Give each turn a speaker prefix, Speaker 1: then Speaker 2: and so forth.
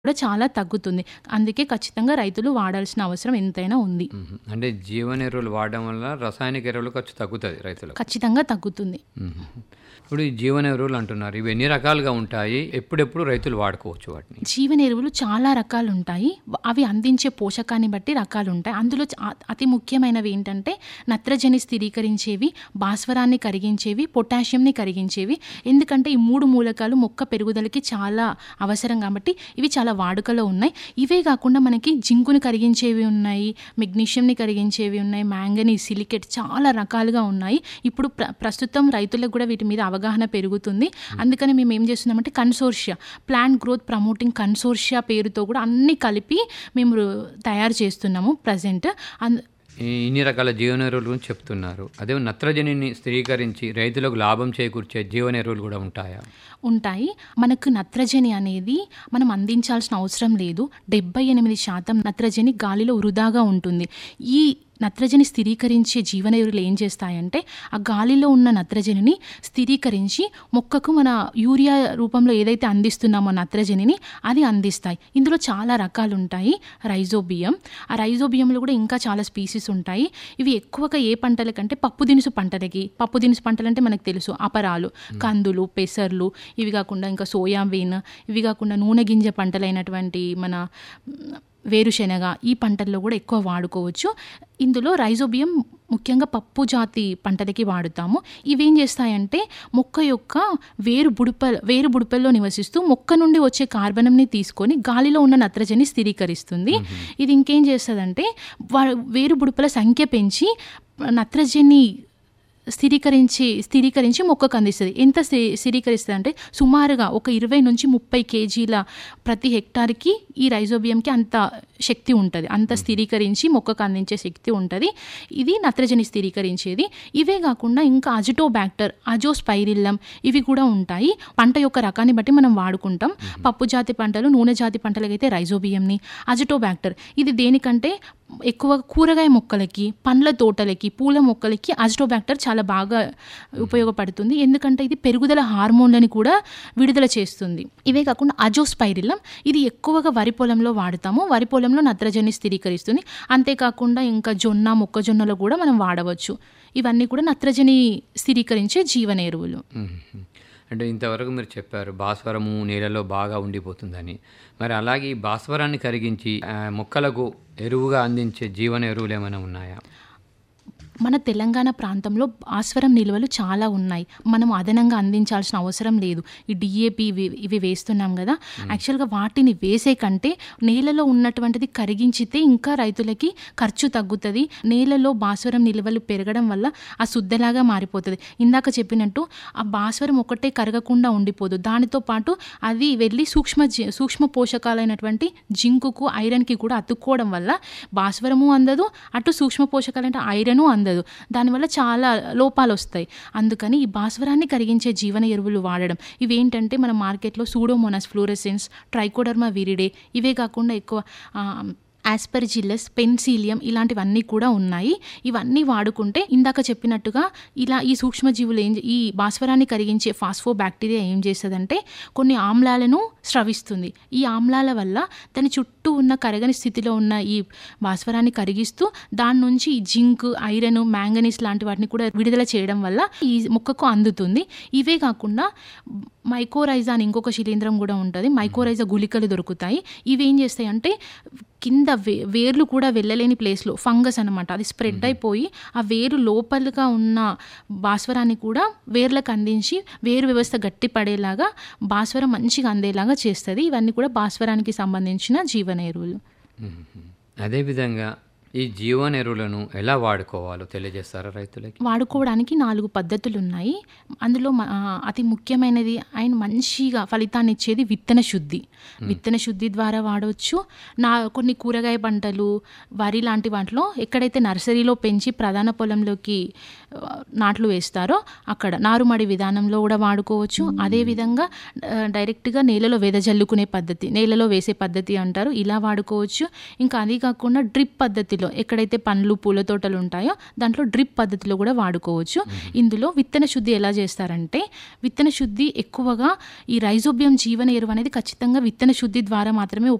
Speaker 1: కూడా చాలా తగ్గుతుంది అందుకే ఖచ్చితంగా రైతులు వాడాల్సిన అవసరం ఎంతైనా ఉంది
Speaker 2: మ్మ్. అంటే జీవన ఎరువులు వాడడం వల్ల రసాయనిక ఎరువులు ఖర్చు తగ్గుతుంది రైతులకు
Speaker 1: ఖచ్చితంగా తగ్గుతుంది
Speaker 2: మ్మ్. ఇప్పుడు ఈ జీవన ఎరువులు అంటున్నారు ఇవి ఎన్ని రకాలుగా ఉంటాయి ఎప్పుడెప్పుడు రైతులు వాడుకోవచ్చు వాటిని
Speaker 1: జీవన ఎరువులు చాలా రకాలు ఉంటాయి వ- అవి అందించే పోషకాన్ని బట్టి రకాలు ఉంటాయి అందులో చ- అ- అతి ముఖ్యమైనవి ఏంటంటే నత్రజని స్థిరీకరించేవి భాస్వరాన్ని కరిగించేవి పొటాషియంని కరిగించేవి ఎందుకంటే ఈ మూడు మూలకాలు మొక్క పెరుగుదలకి చాలా అవసరం కాబట్టి ఇవి చాలా వాడుకలో ఉన్నాయి ఇవే కాకుండా మనకి జింకుని కరిగించేవి ఉన్నాయి మెగ్నీషియంని కరిగించేవి ఉన్నాయి మ్యాంగనీ సిలికేట్ చాలా రకాలుగా ఉన్నాయి ఇప్పుడు ప్ర ప్రస్తుతం రైతులకు కూడా వీటి మీద అవగాహన పెరుగుతుంది అందుకని మేము ఏం చేస్తున్నామంటే consortia plant growth promoting consortia పేరుతో కూడా అన్ని కలిపి మేము రు- తయారు చేస్తున్నాము ప్రజెంట్
Speaker 2: ఈ ఇన్ని రకాల జీవన ఎరువుల గురించి చెప్తున్నారు అదే నత్రజనిని స్థిరీకరించి రైతులకు లాభం చేకూర్చే జీవన ఎరువులు కూడా ఉంటాయా
Speaker 1: ఉంటాయి మనకు నత్రజని అనేది మనం అందించాల్సిన అవసరం లేదు డెబ్బై ఎనిమిది శాతం నత్రజని గాలిలో వృధాగా ఉంటుంది ఈ నత్రజని స్థిరీకరించే జీవన ఎరువులు ఏం చేస్తాయంటే ఆ గాలిలో ఉన్న నత్రజనిని స్థిరీకరించి మొక్కకు మన యూరియా రూపంలో ఏదైతే అందిస్తున్నామో నత్రజనిని అది అందిస్తాయి ఇందులో చాలా రకాలు ఉంటాయి రైజోబియం ఆ రైజోబియంలో కూడా ఇంకా చాలా స్పీసీస్ ఉంటాయి ఇవి ఎక్కువగా ఏ పంటలకంటే పప్పు దినుసు పంటలకి పప్పు దినుసు పంటలు అంటే మనకు తెలుసు అపరాలు కందులు పెసర్లు ఇవి కాకుండా ఇంకా సోయాబీన్ ఇవి కాకుండా నూనె గింజ పంటలైనటువంటి మన మ్, వేరుశెనగ ఈ పంటల్లో కూడా ఎక్కువ వాడుకోవచ్చు ఇందులో రైజోబియం ముఖ్యంగా పప్పు జాతి పంటలకి వాడుతాము ఇవేం చేస్తాయంటే మొక్క యొక్క వేరు బుడప వేరు బుడపల్లో నివసిస్తూ మొక్క నుండి వచ్చే కార్బనంని తీసుకొని గాలిలో ఉన్న నత్రజని స్థిరీకరిస్తుంది ఇది ఇంకేం చేస్తుందంటే వా- వేరు బుడపల సంఖ్య పెంచి నత్రజని స్థిరీకరించి స్థిరీకరించి మొక్కకు అందిస్తుంది ఎంత స్థి- స్థిరీకరిస్తుంది అంటే సుమారుగా ఒక ఇరవై నుంచి ముప్పై కేజీల ప్రతి హెక్టార్కి ఈ రైజోబియంకి అంత శక్తి ఉంటుంది అంత స్థిరీకరించి మొక్కకు అందించే శక్తి ఉంటుంది ఇది నత్రజని స్థిరీకరించేది ఇవే కాకుండా ఇంకా అజిటోబ్యాక్టర్ అజోస్పైరిల్లం ఇవి కూడా ఉంటాయి పంట యొక్క రకాన్ని బట్టి మనం వాడుకుంటాం పప్పు జాతి పంటలు నూనె జాతి పంటలకైతే రైజోబియంని అజిటోబ్యాక్టర్ ఇది దేనికంటే ఎక్కువ కూరగాయ మొక్కలకి పండ్ల తోటలకి పూల మొక్కలకి అజిటోబ్యాక్టర్ చాలా బాగా ఉపయోగపడుతుంది ఎందుకంటే ఇది పెరుగుదల హార్మోన్లని కూడా విడుదల చేస్తుంది ఇవే కాకుండా అజోస్పైరిలం ఇది ఎక్కువగా వరి పొలంలో వాడతాము వరి పొలంలో నత్రజని స్థిరీకరిస్తుంది అంతేకాకుండా ఇంకా జొన్న మొక్కజొన్నలో కూడా మనం వాడవచ్చు ఇవన్నీ కూడా నత్రజని స్థిరీకరించే జీవన ఎరువులు
Speaker 2: మ్మ్. అంటే ఇంతవరకు మీరు చెప్పారు భాస్వరము నేలలో బాగా ఉండిపోతుందని మరి అలాగే ఈ భాస్వరాన్ని కరిగించి ఆ, మొక్కలకు ఎరువుగా అందించే జీవన ఎరువులు ఏమైనా ఉన్నాయా
Speaker 1: మన తెలంగాణ ప్రాంతంలో భాస్వరం నిల్వలు చాలా ఉన్నాయి మనం అదనంగా అందించాల్సిన అవసరం లేదు ఈ డిఏపి ఇవి ఇవి వేస్తున్నాం కదా యాక్చువల్గా వాటిని వేసే కంటే నేలలో ఉన్నటువంటిది కరిగించితే ఇంకా రైతులకి ఖర్చు తగ్గుతుంది నేలలో భాస్వరం నిల్వలు పెరగడం వల్ల ఆ శుద్ధలాగా మారిపోతుంది ఇందాక చెప్పినట్టు ఆ భాస్వరం ఒకటే కరగకుండా ఉండిపోదు దానితో పాటు అది వెళ్ళి సూక్ష్మ జీ- సూక్ష్మ పోషకాలైనటువంటి జింకుకు ఐరన్కి కూడా అతుక్కోవడం వల్ల భాస్వరము అందదు అటు సూక్ష్మ పోషకాలు అంటే ఐరను అందదు దానివల్ల చాలా లోపాలు వస్తాయి అందుకని ఈ భాస్వరాన్ని కరిగించే జీవన ఎరువులు వాడడం ఇవేంటంటే మన మార్కెట్లో సూడోమోనాస్ ఫ్లోరెసెన్స్ ట్రైకోడర్మా విరిడే ఇవే కాకుండా ఎక్కువ ఆ, ఆస్పర్జిల్లస్ పెన్సీలియం ఇలాంటివన్నీ కూడా ఉన్నాయి ఇవన్నీ వాడుకుంటే ఇందాక చెప్పినట్టుగా ఇలా ఈ సూక్ష్మజీవులు ఏం ఈ భాస్వరాన్ని కరిగించే ఫాస్ఫో బ్యాక్టీరియా ఏం చేస్తుందంటే కొన్ని ఆమ్లాలను స్రవిస్తుంది ఈ ఆమ్లాల వల్ల దాని చుట్టూ ఉన్న కరగని స్థితిలో ఉన్న ఈ భాస్వరాన్ని కరిగిస్తూ దాని నుంచి ఈ జింక్ ఐరన్ మ్యాంగనీస్ లాంటి వాటిని కూడా విడుదల చేయడం వల్ల ఈ మొక్కకు అందుతుంది ఇవే కాకుండా మైకోరైజా అని ఇంకొక శిలీంద్రం కూడా ఉంటుంది మైకోరైజా గుళికలు దొరుకుతాయి ఇవి ఏం చేస్తాయి అంటే కింద వే వేర్లు కూడా వెళ్ళలేని ప్లేస్లో ఫంగస్ అనమాట అది స్ప్రెడ్ అయిపోయి ఆ వేరు లోపలగా ఉన్న భాస్వరాన్ని కూడా వేర్లకు అందించి వేరు వ్యవస్థ గట్టి పడేలాగా భాస్వరం మంచిగా అందేలాగా చేస్తుంది ఇవన్నీ కూడా భాస్వరానికి సంబంధించిన జీవన ఎరువులు
Speaker 2: మ్మ్. అదేవిధంగా ఈ జీవన ఎరువులను ఎలా వాడుకోవాలో తెలియజేస్తారా రైతులకి
Speaker 1: వాడుకోవడానికి నాలుగు పద్ధతులు ఉన్నాయి అందులో మ- ఆ, అతి ముఖ్యమైనది ఆయన మంచిగా ఫలితాన్ని ఇచ్చేది విత్తన శుద్ధి విత్తన శుద్ధి ద్వారా వాడవచ్చు నా కొన్ని కూరగాయ పంటలు వరి లాంటి వాటిలో ఎక్కడైతే నర్సరీలో పెంచి ప్రధాన పొలంలోకి ఆ, నాట్లు వేస్తారో అక్కడ నారుమడి విధానంలో కూడా వాడుకోవచ్చు అదేవిధంగా ఆ, డైరెక్ట్గా నేలలో వెదజల్లుకునే పద్ధతి నేలలో వేసే పద్ధతి అంటారు ఇలా వాడుకోవచ్చు ఇంకా అది కాకుండా డ్రిప్ పద్ధతిలో ఎక్కడైతే పండ్లు పూల తోటలు ఉంటాయో దాంట్లో డ్రిప్ పద్ధతిలో కూడా వాడుకోవచ్చు ఇందులో విత్తన శుద్ధి ఎలా చేస్తారంటే విత్తన శుద్ధి ఎక్కువగా ఈ రైజోబియం జీవన ఎరువు అనేది ఖచ్చితంగా విత్తన శుద్ధి ద్వారా మాత్రమే